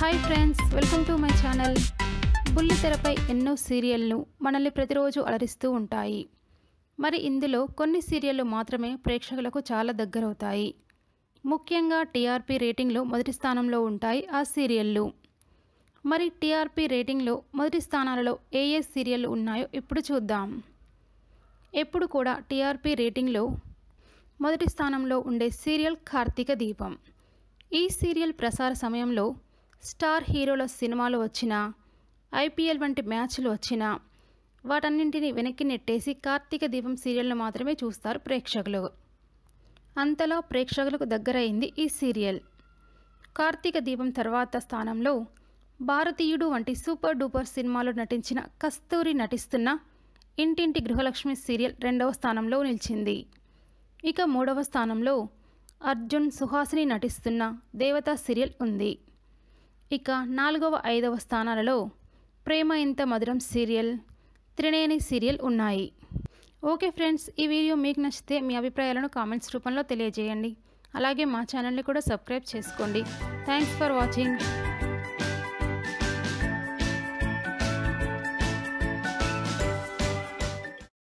hi friends welcome to my channel బుల్లి తెరపై ఎన్నో సీరియల్ను మనల్ని ప్రతిరోజు అలరిస్తూ ఉంటాయి మరి ఇందులో కొన్ని సీరియళ్ళు మాత్రమే ప్రేక్షకులకు చాలా దగ్గరవుతాయి ముఖ్యంగా టీఆర్పీ రేటింగ్లో మొదటి స్థానంలో ఉంటాయి ఆ సీరియళ్ళు మరి టీఆర్పీ రేటింగ్లో మొదటి స్థానాలలో ఏ ఏ సీరియళ్ళు ఉన్నాయో ఇప్పుడు చూద్దాం ఎప్పుడు కూడా టీఆర్పీ రేటింగ్లో మొదటి స్థానంలో ఉండే సీరియల్ కార్తీక దీపం ఈ సీరియల్ ప్రసార సమయంలో స్టార్ హీరోల సినిమాలు వచ్చినా ఐపీఎల్ వంటి మ్యాచ్లు వచ్చినా వాటన్నింటినీ వెనక్కి నెట్టేసి కార్తీక దీపం సీరియల్ను మాత్రమే చూస్తారు ప్రేక్షకులు అంతలో ప్రేక్షకులకు దగ్గరైంది ఈ సీరియల్ కార్తీక దీపం తర్వాత స్థానంలో భారతీయుడు వంటి సూపర్ డూపర్ సినిమాలో నటించిన కస్తూరి నటిస్తున్న ఇంటింటి గృహలక్ష్మి సీరియల్ రెండవ స్థానంలో నిలిచింది ఇక మూడవ స్థానంలో అర్జున్ సుహాసిని నటిస్తున్న దేవతా సీరియల్ ఉంది ఇక నాలుగవ ఐదవ స్థానాలలో ప్రేమ ఇంత మధురం సీరియల్ త్రినేని సీరియల్ ఉన్నాయి ఓకే ఫ్రెండ్స్ ఈ వీడియో మీకు నచ్చితే మీ అభిప్రాయాలను కామెంట్స్ రూపంలో తెలియజేయండి అలాగే మా ఛానల్ని కూడా సబ్స్క్రైబ్ చేసుకోండి థ్యాంక్స్ ఫర్ వాచింగ్